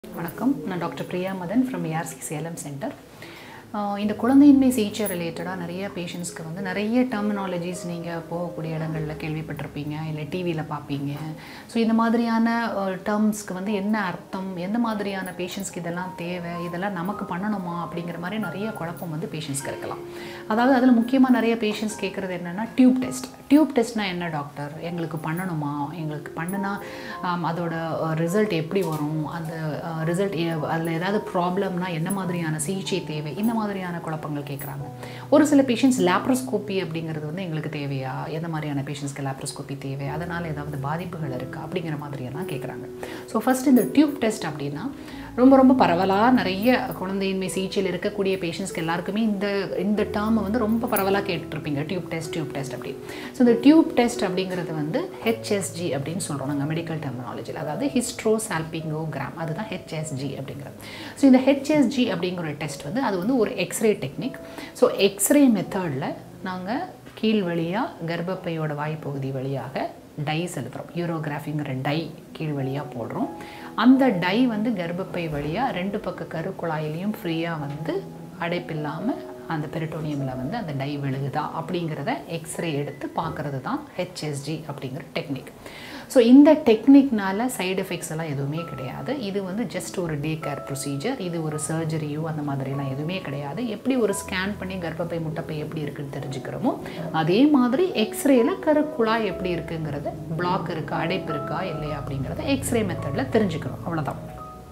வணக்கம் நான் doctor Priya Madan from ARC Salem centre இந்த குழந்தையின்மை சிகிச்சை ரிலேட்டடாக நிறைய பேஷண்ட்ஸ்க்கு வந்து நிறைய டெர்மினாலஜிஸ் நீங்கள் போகக்கூடிய இடங்களில் கேள்விப்பட்டிருப்பீங்க இல்லை டிவியில் பார்ப்பீங்க ஸோ இந்த மாதிரியான டேர்ம்ஸ்க்கு வந்து என்ன அர்த்தம் எந்த மாதிரியான பேஷண்ட்ஸ்க்கு இதெல்லாம் தேவை இதெல்லாம் நமக்கு பண்ணணுமா அப்படிங்கிற மாதிரி நிறைய குழப்பம் வந்து பேஷண்ட்ஸ்க்கு இருக்கலாம் அதாவது அதில் முக்கியமாக நிறைய பேஷண்ட்ஸ் கேட்குறது என்னென்னா டியூப் டெஸ்ட் டியூப் டெஸ்ட்னா என்ன டாக்டர் எங்களுக்கு பண்ணணுமா எங்களுக்கு பண்ணுனா ஆம், அதோட ரிசல்ட் எப்படி வரும் அந்த ரிசல்ட் அதில் ஏதாவது ப்ராப்ளம்னா என்ன மாதிரியான சிகிச்சை தேவை இந்த மாதிரியான குழப்பங்கள் கேட்குறாங்க ஒரு சில பேஷண்ட்ஸ் லேப்ரோஸ்கோப்பி அப்படிங்கிறது வந்து எங்களுக்கு தேவையா எந்த மாதிரியான பேஷண்ட்ஸ்க்கு லேப்ரோஸ்கோப்பி தேவை அதனால் ஏதாவது பாதிப்புகள் இருக்கா அப்படிங்கிற மாதிரியெல்லாம் கேட்குறாங்க ஸோ ஃபஸ்ட் இந்த டியூப் டெஸ்ட் அப்படின்னா ரொம்ப ரொம்ப பரவலாக நிறைய குழந்தையின்மை சிகிச்சையில் இருக்கக்கூடிய பேஷண்ட்ஸ்க்கு எல்லாருக்குமே இந்த இந்த டேர்மை வந்து ரொம்ப பரவலாக கேட்டுட்ருப்பீங்க டியூப் டெஸ்ட் டியூப் டெஸ்ட் அப்படி ஸோ இந்த டியூப் டெஸ்ட் அப்படிங்கிறது வந்து ஹெச்எஸ்ஜி அப்படின்னு சொல்கிறோம் நாங்கள் மெடிக்கல் டெர்மினாலஜியில் அதாவது ஹிஸ்ட்ரோ சால்பிங்கோகிராம் அதுதான் ஹெச்எஸ்ஜி அப்படிங்கிறது ஸோ இந்த ஹெச்எஸ்ஜி அப்படிங்கிற டெஸ்ட் வந்து அது வந்து ஒரு எக்ஸ்ரே டெக்னிக் ஸோ எக்ஸ்ரே மெத்தடில் நாங்கள் கீழ் வழியாக கர்ப்பப்பையோட வாய்ப்பகுதி வழியாக டை செலுத்துகிறோம் யூரோகிராஃபிங்கிற டை கீழ் வழியாக போடுறோம் அந்த டை வந்து கர்ப்பப்பை வழியாக ரெண்டு பக்க கருக்குழாயிலையும் ஃப்ரீயாக வந்து அடைப்பில்லாமல் அந்த பெரிட்டோனியமில் வந்து அந்த டை விழுகுதா அப்படிங்கிறத எக்ஸ்ரே எடுத்து பார்க்குறது தான் ஹெச்எஸ்ஜி அப்படிங்கிற டெக்னிக் ஸோ இந்த டெக்னிக்னால சைடு எஃபெக்ட்ஸ் எல்லாம் எதுவுமே கிடையாது இது வந்து ஜஸ்ட் ஒரு டே கேர் ப்ரொசீஜர் இது ஒரு சர்ஜரியோ அந்த மாதிரிலாம் எதுவுமே கிடையாது எப்படி ஒரு ஸ்கேன் பண்ணி கர்ப்பப்பை முட்டைப்பை எப்படி இருக்குன்னு தெரிஞ்சுக்கிறோமோ அதே மாதிரி எக்ஸ்ரேல கருக்குழாய் எப்படி இருக்குங்கிறத பிளாக் இருக்கா அடைப்பு இருக்கா இல்லையா அப்படிங்கிறத எக்ஸ்ரே மெத்தடில் தெரிஞ்சுக்கணும் அவ்வளோதான்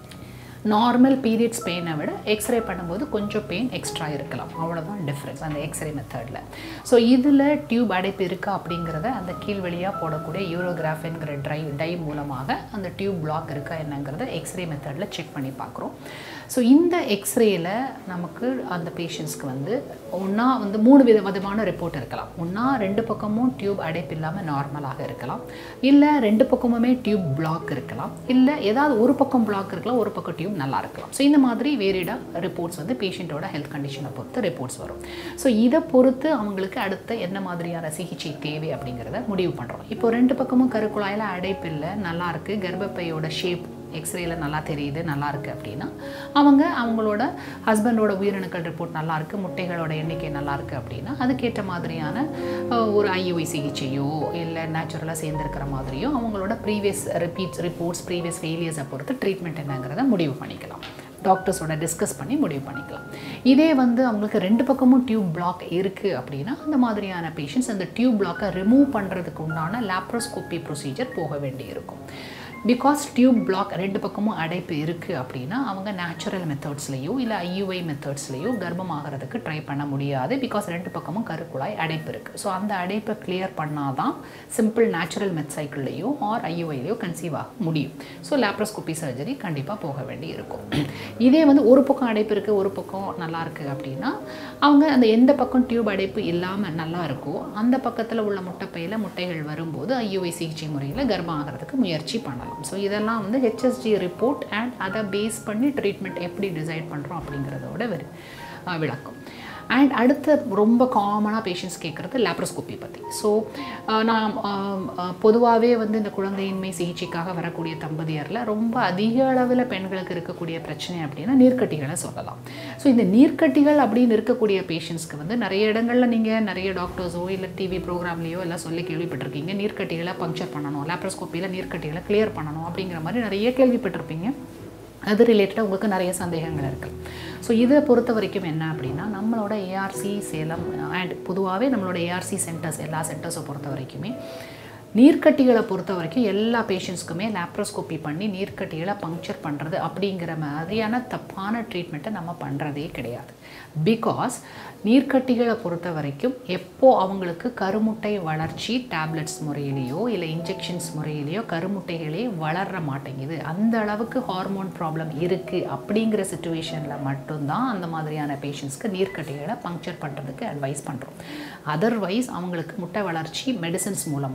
நார்மல் பீரியட்ஸ் பெயினை விட எக்ஸ்ரே பண்ணும்போது கொஞ்சம் பெயின் எக்ஸ்ட்ரா இருக்கலாம் அவ்வளோதான் டிஃப்ரென்ஸ் அந்த எக்ஸ்ரே மெத்தடில் ஸோ இதில் டியூப் அடைப்பு இருக்கா அப்படிங்கிறத அந்த கீழ் வழியாக போடக்கூடிய யூரோகிராஃபின்கிற ட்ரை டை மூலமாக அந்த டியூப் பிளாக் இருக்கா என்னங்கிறத எக்ஸ்ரே மெத்தடில் செக் பண்ணி பார்க்குறோம் ஸோ இந்த எக்ஸ்ரேயில் நமக்கு அந்த பேஷண்ட்ஸ்க்கு வந்து ஒன்றா வந்து மூணு வித விதமான ரிப்போர்ட் இருக்கலாம் ஒன்றா ரெண்டு பக்கமும் டியூப் அடைப்பு இல்லாமல் நார்மலாக இருக்கலாம் இல்லை ரெண்டு பக்கமுமே டியூப் பிளாக் இருக்கலாம் இல்லை ஏதாவது ஒரு பக்கம் பிளாக் இருக்கலாம் ஒரு பக்கம் டியூப் நல்லா இருக்கலாம் ஸோ இந்த மாதிரி வேரியடாக ரிப்போர்ட்ஸ் வந்து பேஷண்ட்டோட ஹெல்த் கண்டிஷனை பொறுத்து ரிப்போர்ட்ஸ் வரும் ஸோ இதை பொறுத்து அவங்களுக்கு அடுத்த என்ன மாதிரியான சிகிச்சை தேவை அப்படிங்கிறத முடிவு பண்ணுறோம் இப்போ ரெண்டு பக்கமும் கருக்குழாயில் அடைப்பு இல்லை நல்லா இருக்குது கர்ப்பப்பையோட ஷேப் எக்ஸ்ரேல நல்லா தெரியுது நல்லா இருக்குது அப்படின்னா அவங்க அவங்களோட ஹஸ்பண்டோட உயிரணுக்கள் ரிப்போர்ட் நல்லா இருக்கு முட்டைகளோட எண்ணிக்கை நல்லா இருக்கு அப்படின்னா அதுக்கேற்ற மாதிரியான அஹ், ஒரு ஐயுஐ சிகிச்சையோ இல்லை நேச்சுரலாக சேர்ந்துருக்கிற மாதிரியோ அவங்களோட ப்ரீவியஸ் ரிப்பீட்ஸ் ரிப்போர்ட்ஸ் ப்ரீவியஸ் ஃபெயிலியர்ஸை பொறுத்து ட்ரீட்மெண்ட் என்னங்கிறத முடிவு பண்ணிக்கலாம் டாக்டர்ஸோட டிஸ்கஸ் பண்ணி முடிவு பண்ணிக்கலாம் இதே வந்து அவங்களுக்கு ரெண்டு பக்கமும் டியூப் பிளாக் இருக்குது அப்படின்னா அந்த மாதிரியான பேஷண்ட்ஸ் அந்த டியூப் பிளாக்கை ரிமூவ் பண்ணுறதுக்கு உண்டான லேப்ரோஸ்கோப்பி ப்ரொசீஜர் போக வேண்டியிருக்கும் பிகாஸ் டியூப் பிளாக் ரெண்டு பக்கமும் அடைப்பு இருக்குது அப்படின்னா அவங்க நேச்சுரல் மெத்தட்ஸ்லையோ இல்லை ஐயுஐ மெத்தட்ஸ்லையோ கர்ப்பமாகறதுக்கு ட்ரை பண்ண முடியாது பிகாஸ் ரெண்டு பக்கமும் கருக்குழாய் அடைப்பு இருக்குது ஸோ அந்த அடைப்பை கிளியர் பண்ணால் தான் சிம்பிள் நேச்சுரல் மெத் சைக்கிள்லையோ ஆர் ஐயுஐலையோ கன்சீவ் ஆக முடியும் ஸோ லேப்ரோஸ்கோப்பி சர்ஜரி கண்டிப்பாக போக வேண்டி இருக்கும் இதே வந்து ஒரு பக்கம் அடைப்பு இருக்குது ஒரு பக்கம் நல்லா இருக்குது அப்படின்னா அவங்க அந்த எந்த பக்கம் டியூப் அடைப்பு இல்லாமல் நல்லா இருக்கோ அந்த பக்கத்தில் உள்ள முட்டைப்பையில் முட்டைகள் வரும்போது ஐயுஐ சிகிச்சை முறையில் கர்ப்பம் ஆகிறதுக்கு முயற்சி பண்ணலாம் ஸோ இதெல்லாம் வந்து ஹெச்எஸ்ஜி ரிப்போர்ட் அண்ட் அதை பேஸ் பண்ணி ட்ரீட்மெண்ட் எப்படி டிசைட் பண்ணுறோம் அப்படிங்கிறதோட வெறு அஹ் விளக்கம் அண்ட் அடுத்த ரொம்ப காமனாக பேஷண்ட்ஸ் கேட்குறது லேப்ரோஸ்கோப்பி பற்றி ஸோ நான் பொதுவாகவே வந்து இந்த குழந்தையின்மை சிகிச்சைக்காக வரக்கூடிய தம்பதியரில் ரொம்ப அதிக அளவில் பெண்களுக்கு இருக்கக்கூடிய பிரச்சனை அப்படின்னா நீர்க்கட்டிகளை சொல்லலாம் ஸோ இந்த நீர்க்கட்டிகள் அப்படின்னு இருக்கக்கூடிய பேஷண்ட்ஸ்க்கு வந்து நிறைய இடங்களில் நீங்கள் நிறைய டாக்டர்ஸோ இல்லை டிவி ப்ரோக்ராம்லேயோ எல்லாம் சொல்லி கேள்விப்பட்டிருக்கீங்க நீர்க்கட்டிகளை பங்க்சர் பண்ணணும் லேப்ரோஸ்கோப்பியில் நீர்க்கட்டிகளை கிளியர் பண்ணணும் அப்படிங்கிற மாதிரி நிறைய கேள்விப்பட்டிருப்பீங்க அது ரிலேட்டடாக உங்களுக்கு நிறைய சந்தேகங்கள் இருக்குது ஸோ இதை பொறுத்த வரைக்கும் என்ன அப்படின்னா நம்மளோட ஏஆர்சி சேலம் அண்ட் பொதுவாகவே நம்மளோட ஏஆர்சி சென்டர்ஸ் எல்லா சென்டர்ஸை பொறுத்த வரைக்குமே நீர்க்கட்டிகளை பொறுத்த வரைக்கும் எல்லா பேஷண்ட்ஸ்க்குமே லேப்ரோஸ்கோப்பி பண்ணி நீர்க்கட்டிகளை பங்க்சர் பண்ணுறது அப்படிங்கிற மாதிரியான தப்பான ட்ரீட்மெண்ட்டை நம்ம பண்ணுறதே கிடையாது பிகாஸ் நீர்க்கட்டிகளை பொறுத்த வரைக்கும் எப்போ அவங்களுக்கு கருமுட்டை வளர்ச்சி டேப்லெட்ஸ் முறையிலேயோ இல்லை இன்ஜெக்ஷன்ஸ் முறையிலேயோ கருமுட்டைகளே வளர மாட்டேங்குது அந்த அளவுக்கு ஹார்மோன் ப்ராப்ளம் இருக்குது அப்படிங்கிற சுச்சுவேஷனில் மட்டும்தான் அந்த மாதிரியான பேஷண்ட்ஸ்க்கு நீர்க்கட்டிகளை பங்க்சர் பண்ணுறதுக்கு அட்வைஸ் பண்ணுறோம் அதர்வைஸ் அவங்களுக்கு முட்டை வளர்ச்சி மெடிசன்ஸ் மூலமாகவோ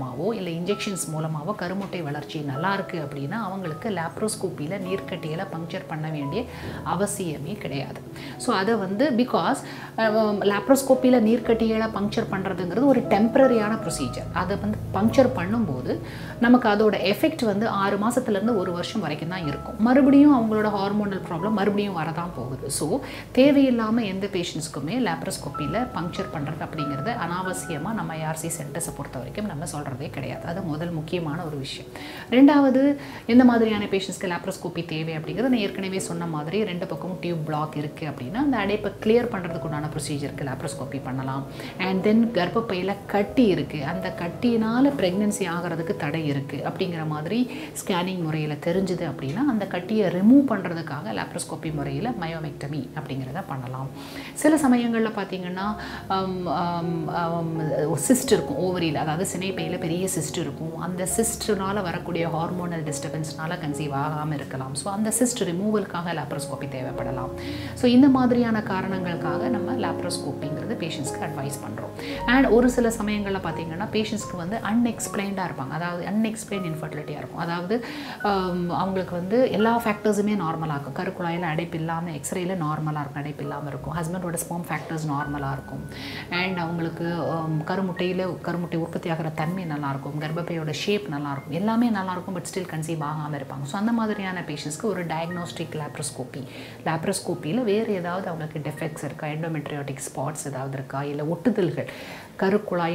இல்லை இன்ஜெக்ஷன்ஸ் மூலமாகவோ கருமுட்டை வளர்ச்சி நல்லா இருக்குது அப்படின்னா அவங்களுக்கு லேப்ரோஸ்கோப்பியில் நீர்க்கட்டியில் பங்க்சர் பண்ண வேண்டிய அவசியமே கிடையாது ஸோ அதை வந்து பிகாஸ் லேப்ரோஸ்கோப்பியில் நீர்க்கட்டிகளை பங்க்சர் பண்ணுறதுங்கிறது ஒரு டெம்பரரியான ப்ரொசீஜர் அதை வந்து பங்க்சர் பண்ணும்போது நமக்கு அதோட எஃபெக்ட் வந்து ஆறு மாதத்துலேருந்து ஒரு வருஷம் வரைக்கும் தான் இருக்கும் மறுபடியும் அவங்களோட ஹார்மோனல் ப்ராப்ளம் மறுபடியும் வரதான் போகுது ஸோ தேவையில்லாமல் எந்த பேஷண்ட்ஸ்க்குமே லேப்ரோஸ்கோப்பியில் பங்க்சர் பண்ணுறது அப்படிங்கிறது அனாவசியமாக நம்ம ஏஆர்சி சென்டர்ஸை பொறுத்த வரைக்கும் நம்ம சொல்கிறதே கிடையாது அது முதல் முக்கியமான ஒரு விஷயம் ரெண்டாவது எந்த மாதிரியான பேஷண்ட்ஸ்க்கு லேப்ரோஸ்கோப்பி தேவை அப்படிங்கிறது நான் ஏற்கனவே சொன்ன மாதிரி ரெண்டு பக்கமும் டியூப் பிளாக் இருக்குது அப்படின்னா அந்த அடைப்பை கிளியர் பண்ணுறதுக்கு உண்டான ப்ரொசீஜருக்கு லேப்ரோஸ்கோப்பி பண்ணலாம் அண்ட் தென் கர்ப்பப்பையில் கட்டி இருக்குது அந்த கட்டியினால் ப்ரெக்னென்சி ஆகிறதுக்கு தடை இருக்குது அப்படிங்கிற மாதிரி ஸ்கேனிங் முறையில் தெரிஞ்சுது அப்படின்னா அந்த கட்டியை ரிமூவ் பண்ணுறதுக்காக லேப்ரோஸ்கோப்பி முறையில் மயோமெக்டமி அப்படிங்கிறத பண்ணலாம் சில சமயங்களில் பார்த்தீங்கன்னா சிஸ்ட் இருக்கும் ஓவரியில் அதாவது சினைப்பையில் பெரிய சிஸ்ட் இருக்கும் அந்த சிஸ்ட்னால வரக்கூடிய ஹார்மோனல் டிஸ்டர்பன்ஸ்னால கன்சீவ் ஆகாமல் இருக்கலாம் ஸோ அந்த சிஸ்ட் ரிமூவலுக்காக லேப்ரோஸ்கோப்பி தேவைப்படலாம் ஸோ இந்த மாதிரியான காரணங்களுக்காக நம்ம லேப்ரோஸ்கோப்பிங்கிறது பேஷண்ட்ஸ்க்கு அட்வைஸ் பண்ணுறோம் அண்ட் ஒரு சில சமயங்களில் பார்த்தீங்கன்னா பேஷண்ட்ஸ்க்கு வந்து அன்எக்ஸ்பிளைன்டாக இருப்பாங்க அதாவது அன்எக்ஸ்பிளைன் இன்ஃபர்டிலிட்டியாக இருக்கும் அதாவது ஆம், அவங்களுக்கு வந்து எல்லா ஃபேக்டர்ஸுமே நார்மலாக இருக்கும் கருக்குழாயில் அடைப்பு இல்லாமல் எக்ஸ்ரேயில் நார்மலாக இருக்கும் அடைப்பு இல்லாமல் இருக்கும் ஹஸ்பண்டோட ஸ்போம் ஃபேக்டர்ஸ் நார்மலாக இருக்கும் அண்ட் அவங்களுக்கு ஆம், கருமுட்டையில் கருமுட்டை உற்பத்தி ஆகிற தன்மை நல்லாயிருக்கும் கர்ப்பப்பையோட ஷேப் நல்லாயிருக்கும் எல்லாமே நல்லாயிருக்கும் பட் ஸ்டில் கன்சீவ் ஆகாமல் இருப்பாங்க ஸோ அந்த மாதிரியான பேஷண்ட்ஸ்க்கு ஒரு டயக்னோஸ்டிக் லேப்ரோஸ்கோப்பி லேப்ரோஸ்கோப்பியில் வேறு ஏதாவது அவங்களுக்கு டெஃபெக்ட்ஸ் இருக்கா எண்டோமெட்ரியாட்டிக் ஸ்பாட்ஸ் ஏதாவது இருக்கா இல்லை ஒட்டுதல்கள் கருக்குழாய்